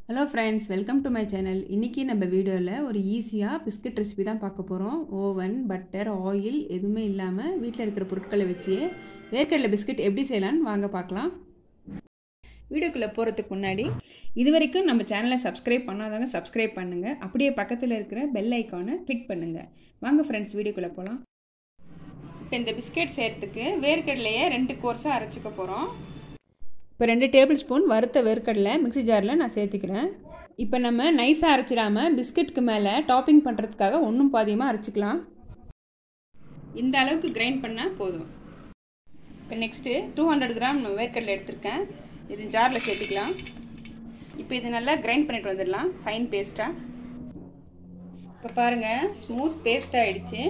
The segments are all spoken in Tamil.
hello friends welcome to my channel இன்றைக்கி நம்ம வீடியோவில் ஒரு ஈஸியாக பிஸ்கட் ரெசிபி தான் பார்க்க போகிறோம் ஓவன் பட்டர் ஆயில் எதுவுமே இல்லாமல் வீட்டில் இருக்கிற பொருட்களை வச்சு வேர்க்கடலை பிஸ்கட் எப்படி செய்யலான்னு வாங்க பார்க்கலாம் வீடியோக்குள்ளே போகிறதுக்கு முன்னாடி இது வரைக்கும் நம்ம சேனலை சப்ஸ்கிரைப் பண்ணாதவங்க சப்ஸ்கிரைப் பண்ணுங்கள் அப்படியே பக்கத்தில் இருக்கிற பெல் ஐக்கானை கிளிக் பண்ணுங்கள் வாங்க ஃப்ரெண்ட்ஸ் வீடியோக்குள்ளே போகலாம் இப்போ இந்த பிஸ்கட் செய்கிறதுக்கு வேர்க்கடலையை ரெண்டு கோர்ஸாக அரைச்சிக்க போகிறோம் இப்போ ரெண்டு டேபிள் ஸ்பூன் வறுத்த வேர்க்கடலை மிக்சி ஜாரில் நான் சேர்த்துக்கிறேன் இப்போ நம்ம நைஸாக அரைச்சிடாமல் பிஸ்கட்க்கு மேலே டாப்பிங் பண்ணுறதுக்காக ஒன்றும் பாதியமாக அரைச்சிக்கலாம் இந்த அளவுக்கு கிரைண்ட் பண்ணால் போதும் இப்போ நெக்ஸ்ட்டு டூ ஹண்ட்ரட் கிராம் வேர்க்கடலை எடுத்திருக்கேன் இது ஜாரில் சேர்த்துக்கலாம் இப்போ இது நல்லா கிரைண்ட் பண்ணிட்டு வந்துடலாம் ஃபைன் பேஸ்ட்டாக இப்போ பாருங்கள் ஸ்மூத் பேஸ்ட் ஆகிடுச்சு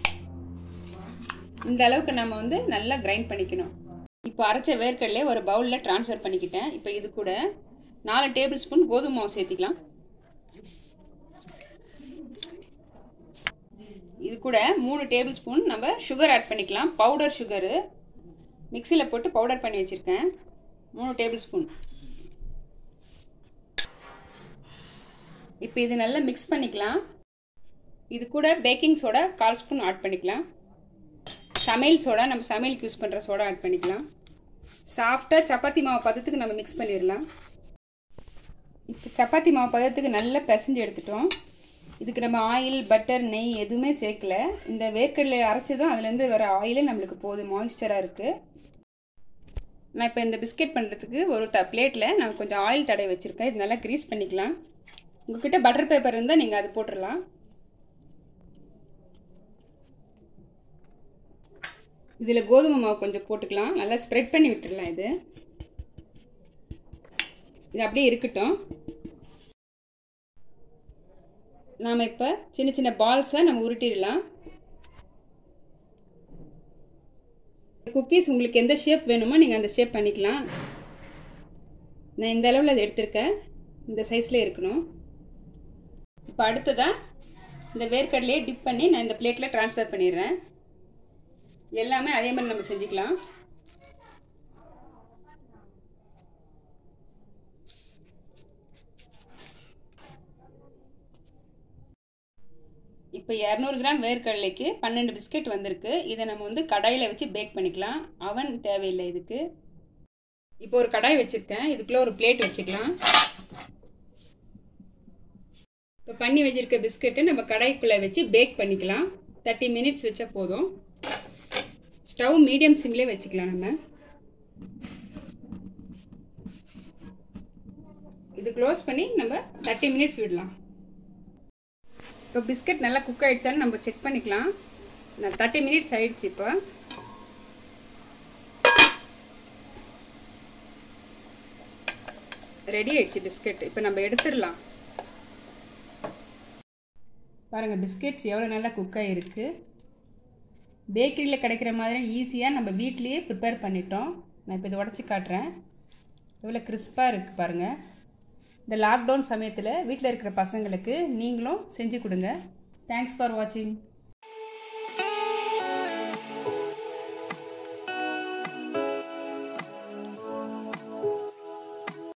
இந்த அளவுக்கு நம்ம வந்து நல்லா கிரைண்ட் பண்ணிக்கணும் இப்போ அரைச்ச வேர்க்கடலையே ஒரு பவுலில் ட்ரான்ஸ்ஃபர் பண்ணிக்கிட்டேன் இப்போ இது கூட நாலு டேபிள் ஸ்பூன் கோதுமை மாவு சேர்த்திக்கலாம் இது கூட மூணு டேபிள் ஸ்பூன் நம்ம சுகர் ஆட் பண்ணிக்கலாம் பவுடர் சுகரு மிக்சியில் போட்டு பவுடர் பண்ணி வச்சுருக்கேன் மூணு டேபிள் ஸ்பூன் இப்போ இது நல்லா மிக்ஸ் பண்ணிக்கலாம் இது கூட பேக்கிங் சோடா கால் ஸ்பூன் ஆட் பண்ணிக்கலாம் சமையல் சோடா நம்ம சமையலுக்கு யூஸ் பண்ணுற சோடா ஆட் பண்ணிக்கலாம் சாஃப்டாக சப்பாத்தி மாவு பதத்துக்கு நம்ம மிக்ஸ் பண்ணிடலாம் இப்போ சப்பாத்தி மாவு பதத்துக்கு நல்லா பிசைஞ்சு எடுத்துட்டோம் இதுக்கு நம்ம ஆயில் பட்டர் நெய் எதுவுமே சேர்க்கல இந்த வேர்க்கடலை அரைச்சதும் அதுலேருந்து வர ஆயிலே நம்மளுக்கு போதும் மாய்ஸ்சராக இருக்குது நான் இப்போ இந்த பிஸ்கெட் பண்ணுறதுக்கு ஒரு ட பிளேட்டில் நான் கொஞ்சம் ஆயில் தடவை வச்சுருக்கேன் இது நல்லா க்ரீஸ் பண்ணிக்கலாம் உங்கள்கிட்ட பட்டர் பேப்பர் இருந்தால் நீங்கள் அது போட்டுடலாம் இதில் கோதுமை மாவு கொஞ்சம் போட்டுக்கலாம் நல்லா ஸ்ப்ரெட் பண்ணி விட்டுடலாம் இது இது அப்படியே இருக்கட்டும் நாம் இப்போ சின்ன சின்ன பால்ஸை நம்ம உருட்டிடலாம் குக்கீஸ் உங்களுக்கு எந்த ஷேப் வேணுமோ நீங்கள் அந்த ஷேப் பண்ணிக்கலாம் நான் இந்த அளவில் அதை எடுத்திருக்கேன் இந்த சைஸில் இருக்கணும் இப்போ அடுத்ததாக இந்த வேர்க்கடலையே டிப் பண்ணி நான் இந்த பிளேட்டில் ட்ரான்ஸ்ஃபர் பண்ணிடுறேன் எல்லாமே அதே மாதிரி நம்ம செஞ்சுக்கலாம் இப்போ இரநூறு கிராம் வேர்க்கடலைக்கு பன்னெண்டு பிஸ்கெட் வந்திருக்கு இதை நம்ம வந்து கடாயில் வச்சு பேக் பண்ணிக்கலாம் அவன் தேவையில்லை இதுக்கு இப்போ ஒரு கடாய் வச்சுருக்கேன் இதுக்குள்ளே ஒரு பிளேட் வச்சுக்கலாம் இப்போ பண்ணி வச்சுருக்க பிஸ்கெட்டை நம்ம கடாய்க்குள்ளே வச்சு பேக் பண்ணிக்கலாம் தேர்ட்டி மினிட்ஸ் வச்சா போதும் ஸ்டவ் மீடியம் சிம்லேயே வச்சுக்கலாம் நம்ம இது க்ளோஸ் பண்ணி நம்ம தேர்ட்டி மினிட்ஸ் விடலாம் இப்போ பிஸ்கட் நல்லா குக் ஆகிடுச்சான்னு நம்ம செக் பண்ணிக்கலாம் நான் தேர்ட்டி மினிட்ஸ் ஆயிடுச்சு இப்போ ரெடி ஆயிடுச்சு பிஸ்கட் இப்போ நம்ம எடுத்துடலாம் பாருங்கள் பிஸ்கெட்ஸ் எவ்வளோ நல்லா குக் ஆகிருக்கு பேக்கரியில் கிடைக்கிற மாதிரி ஈஸியாக நம்ம வீட்லேயே ப்ரிப்பேர் பண்ணிட்டோம் நான் இப்போ இதை உடச்சி காட்டுறேன் எவ்வளோ கிறிஸ்பாக இருக்குது பாருங்கள் இந்த லாக்டவுன் சமயத்தில் வீட்டில் இருக்கிற பசங்களுக்கு நீங்களும் செஞ்சு கொடுங்க தேங்க்ஸ் ஃபார் வாட்சிங்